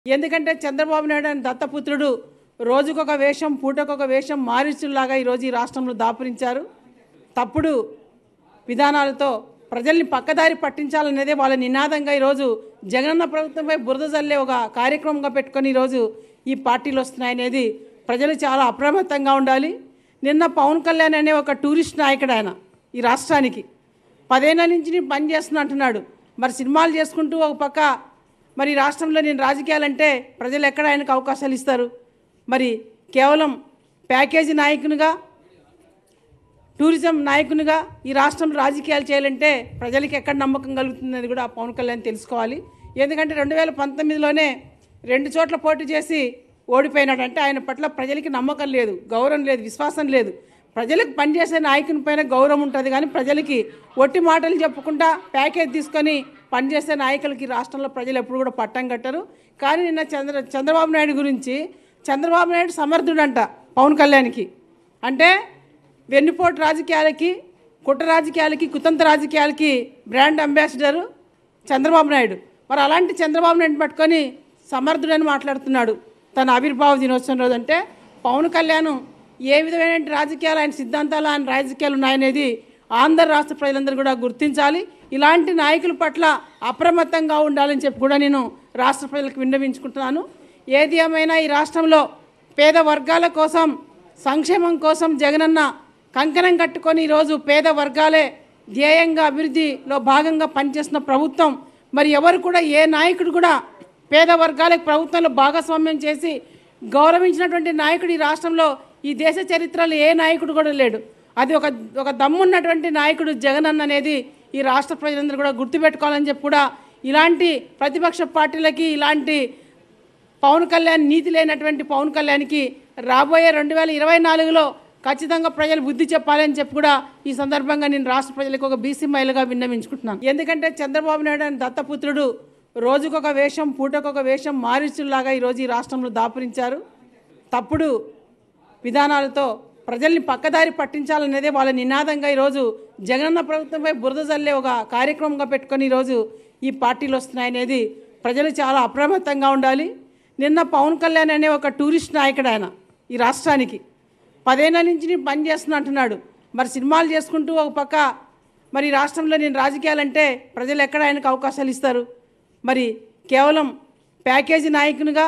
ఎందుకంటే చంద్రబాబు నాయుడు అని దత్తపుత్రుడు రోజుకొక వేషం పూటకొక వేషం మారిచులాగా ఈరోజు ఈ రాష్ట్రంలో దాపురించారు తప్పుడు విధానాలతో ప్రజల్ని పక్కదారి పట్టించాలనేదే వాళ్ళ నినాదంగా ఈరోజు జగనన్న ప్రభుత్వంపై బురద జల్లే ఒక కార్యక్రమంగా పెట్టుకొని ఈరోజు ఈ పార్టీలు వస్తున్నాయనేది ప్రజలు చాలా అప్రమత్తంగా ఉండాలి నిన్న పవన్ కళ్యాణ్ అనే ఒక టూరిస్ట్ నాయకుడు ఆయన ఈ రాష్ట్రానికి పదేళ్ల నుంచి నేను పని చేస్తున్నా అంటున్నాడు మరి సినిమాలు చేసుకుంటూ ఒక పక్క మరి ఈ రాష్ట్రంలో నేను రాజకీయాలంటే ప్రజలు ఎక్కడ ఆయనకు అవకాశాలు ఇస్తారు మరి కేవలం ప్యాకేజీ నాయకునిగా టూరిజం నాయకునిగా ఈ రాష్ట్రంలో రాజకీయాలు చేయాలంటే ప్రజలకి ఎక్కడ నమ్మకం కలుగుతుందని కూడా పవన్ కళ్యాణ్ తెలుసుకోవాలి ఎందుకంటే రెండు వేల పంతొమ్మిదిలోనే రెండు చోట్ల పోటీ చేసి ఓడిపోయినాడు అంటే ఆయన పట్ల ప్రజలకి నమ్మకం లేదు గౌరవం లేదు విశ్వాసం లేదు ప్రజలకు పనిచేసే నాయకుని పైన గౌరవం ఉంటుంది కానీ ప్రజలకి ఒట్టి మాటలు చెప్పుకుంటా ప్యాకేజ్ తీసుకొని పనిచేసే నాయకులకి రాష్ట్రంలో ప్రజలు ఎప్పుడు కూడా పట్టం కట్టరు కానీ నిన్న చంద్ర చంద్రబాబు నాయుడు గురించి చంద్రబాబు నాయుడు సమర్థుడంట పవన్ కళ్యాణ్కి అంటే వెన్నుపోటు రాజకీయాలకి కుట్ర రాజకీయాలకి కుతంత్ర రాజకీయాలకి బ్రాండ్ అంబాసిడరు చంద్రబాబు నాయుడు మరి అలాంటి చంద్రబాబు నాయుడు పట్టుకొని సమర్థుడని మాట్లాడుతున్నాడు తన ఆవిర్భావ దినోత్సవం రోజు అంటే పవన్ కళ్యాణ్ ఏ విధమైన రాజకీయాలు ఆయన సిద్ధాంతాలు ఆయన రాజకీయాలు ఉన్నాయనేది ఆంధ్ర రాష్ట్ర ప్రజలందరూ కూడా గుర్తించాలి ఇలాంటి నాయకుల పట్ల అప్రమత్తంగా ఉండాలని చెప్పి కూడా నేను రాష్ట్ర ప్రజలకు విన్నవించుకుంటున్నాను ఏది ఏమైనా ఈ రాష్ట్రంలో పేద వర్గాల కోసం సంక్షేమం కోసం జగనన్న కంకణం కట్టుకొని ఈరోజు పేద వర్గాలే ధ్యేయంగా అభివృద్ధిలో భాగంగా పనిచేస్తున్న ప్రభుత్వం మరి ఎవరు కూడా ఏ నాయకుడు కూడా పేద వర్గాలకు ప్రభుత్వంలో భాగస్వామ్యం చేసి గౌరవించినటువంటి నాయకుడు ఈ రాష్ట్రంలో ఈ దేశ చరిత్రలో ఏ నాయకుడు కూడా లేడు అది ఒక ఒక దమ్మున్నటువంటి నాయకుడు జగనన్న అనేది ఈ రాష్ట్ర ప్రజలందరూ కూడా గుర్తుపెట్టుకోవాలని చెప్పి కూడా ఇలాంటి ప్రతిపక్ష పార్టీలకి ఇలాంటి పవన్ కళ్యాణ్ నీతి లేనటువంటి పవన్ కళ్యాణ్కి రాబోయే రెండు వేల ఇరవై నాలుగులో ఖచ్చితంగా ప్రజలు బుద్ధి చెప్పాలని చెప్పి కూడా ఈ సందర్భంగా నేను రాష్ట్ర ప్రజలకు ఒక బీసీ మహిళగా విన్నవించుకుంటున్నాను ఎందుకంటే చంద్రబాబు నాయుడు అని దత్తపుత్రుడు రోజుకొక వేషం పూటకొక వేషం మారిచులాగా ఈరోజు ఈ రాష్ట్రంలో దాపురించారు తప్పుడు విధానాలతో ప్రజల్ని పక్కదారి పట్టించాలనేదే వాళ్ళ నినాదంగా ఈరోజు జగనన్న ప్రభుత్వంపై బురద జల్లే ఒక కార్యక్రమంగా పెట్టుకొని ఈరోజు ఈ పార్టీలు వస్తున్నాయనేది ప్రజలు చాలా అప్రమత్తంగా ఉండాలి నిన్న పవన్ కళ్యాణ్ అనే ఒక టూరిస్ట్ నాయకుడు ఆయన ఈ రాష్ట్రానికి పదేళ్ల నుంచి నేను పని చేస్తున్నా అంటున్నాడు మరి సినిమాలు చేసుకుంటూ ఒక పక్క మరి ఈ రాష్ట్రంలో నేను రాజకీయాలంటే ప్రజలు ఎక్కడ ఆయనకు అవకాశాలు ఇస్తారు మరి కేవలం ప్యాకేజీ నాయకునిగా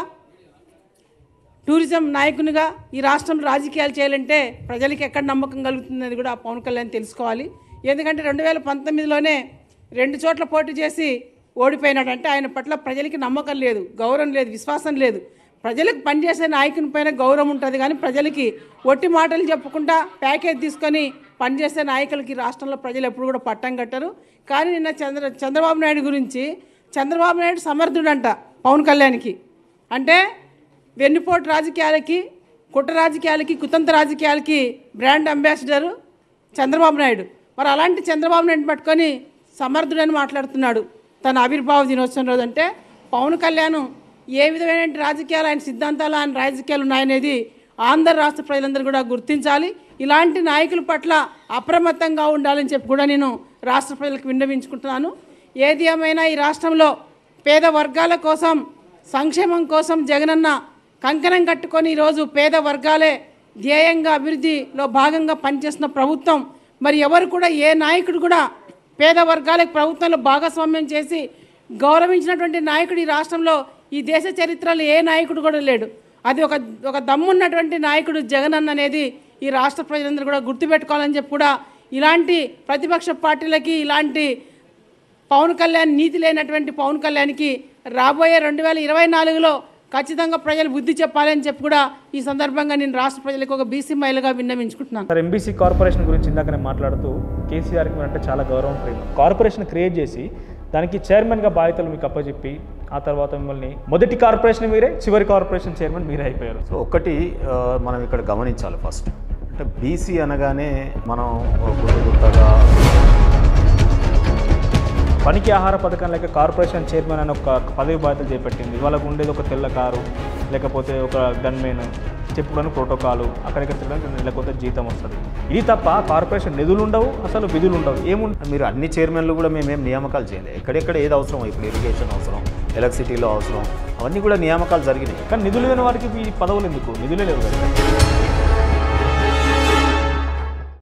టూరిజం నాయకునిగా ఈ రాష్ట్రంలో రాజకీయాలు చేయాలంటే ప్రజలకి ఎక్కడ నమ్మకం కలుగుతుందని కూడా పవన్ కళ్యాణ్ తెలుసుకోవాలి ఎందుకంటే రెండు వేల పంతొమ్మిదిలోనే రెండు చోట్ల పోటీ చేసి ఓడిపోయినాడు అంటే ఆయన పట్ల ప్రజలకి నమ్మకం లేదు గౌరవం లేదు విశ్వాసం లేదు ప్రజలకు పనిచేసే నాయకుని పైన గౌరవం ఉంటుంది కానీ ప్రజలకి ఒట్టి మాటలు చెప్పుకుంటా ప్యాకేజ్ తీసుకొని పనిచేసే నాయకులకి రాష్ట్రంలో ప్రజలు ఎప్పుడు కూడా పట్టం కట్టరు కానీ నిన్న చంద్ర చంద్రబాబు నాయుడు గురించి చంద్రబాబు నాయుడు సమర్థుడంట పవన్ కళ్యాణ్కి అంటే వెన్నుపోటు రాజకీయాలకి కుట్ర రాజకీయాలకి కుతంత్ర రాజకీయాలకి బ్రాండ్ అంబాసిడరు చంద్రబాబు నాయుడు మరి అలాంటి చంద్రబాబు నాయుడు పట్టుకొని సమర్థుడని మాట్లాడుతున్నాడు తన ఆవిర్భావ దినోత్సవం రోజు అంటే పవన్ కళ్యాణ్ ఏ విధమైన రాజకీయాలు ఆయన సిద్ధాంతాలు ఆయన రాజకీయాలు ఉన్నాయనేది ఆంధ్ర రాష్ట్ర ప్రజలందరూ కూడా గుర్తించాలి ఇలాంటి నాయకుల పట్ల అప్రమత్తంగా ఉండాలని చెప్పి కూడా నేను రాష్ట్ర ప్రజలకు విన్నవించుకుంటున్నాను ఏది ఏమైనా ఈ రాష్ట్రంలో పేద వర్గాల కోసం సంక్షేమం కోసం జగనన్న కంకణం కట్టుకొని ఈరోజు పేద వర్గాలే ధ్యేయంగా అభివృద్ధిలో భాగంగా పనిచేస్తున్న ప్రభుత్వం మరి ఎవరు కూడా ఏ నాయకుడు కూడా పేద వర్గాలకు ప్రభుత్వంలో భాగస్వామ్యం చేసి గౌరవించినటువంటి నాయకుడు ఈ రాష్ట్రంలో ఈ దేశ చరిత్రలో ఏ నాయకుడు కూడా లేడు అది ఒక ఒక దమ్మున్నటువంటి నాయకుడు జగనన్న అనేది ఈ రాష్ట్ర ప్రజలందరూ కూడా గుర్తుపెట్టుకోవాలని చెప్పి కూడా ఇలాంటి ప్రతిపక్ష పార్టీలకి ఇలాంటి పవన్ కళ్యాణ్ నీతి లేనటువంటి పవన్ కళ్యాణ్కి రాబోయే రెండు వేల ఇరవై నాలుగులో ఖచ్చితంగా ప్రజలు బుద్ధి చెప్పాలని చెప్పి కూడా ఈ సందర్భంగా నేను రాష్ట్ర ప్రజలకు ఒక బీసీ మహిళగా విన్నవించుకుంటున్నాను సార్ ఎంబీసీ కార్పొరేషన్ గురించి ఇందాక నేను మాట్లాడుతూ కేసీఆర్కి అంటే చాలా గౌరవం ప్రేమ కార్పొరేషన్ క్రియేట్ చేసి దానికి చైర్మన్గా బాధ్యతలు మీకు అప్పచెప్పి ఆ తర్వాత మిమ్మల్ని మొదటి కార్పొరేషన్ మీరే చివరి కార్పొరేషన్ చైర్మన్ మీరే అయిపోయారు సో ఒకటి ఆ, మనం ఇక్కడ గమనించాలి ఫస్ట్ అంటే బీసీ అనగానే మనం గుర్తు గుర్తగా పనికి ఆహార పథకం లేక కార్పొరేషన్ చైర్మన్ అని ఒక పదవి బాధ్యతలు చేపట్టింది వాళ్ళకు ఉండేది ఒక తెల్ల కారు లేకపోతే ఒక గన్మెన్ చెప్పుకోవడానికి ప్రోటోకాలు అక్కడిక్కడ తిరగడానికి లేకపోతే జీతం వస్తుంది ఇది తప్ప కార్పొరేషన్ నిధులు ఉండవు అసలు విధులు ఉండవు ఏముండవు మీరు అన్ని చైర్మన్లు కూడా మేమేం నియామకాలు చేయలేదు ఎక్కడెక్కడ ఏది అవసరం ఇప్పుడు ఇరిగేషన్ అవసరం ఎలక్ట్రిసిటీలో అవసరం అవన్నీ కూడా నియామకాలు జరిగినాయి కానీ నిధులు లేని వారికి ఈ పదవులు ఎందుకు నిధులే లేవు కదా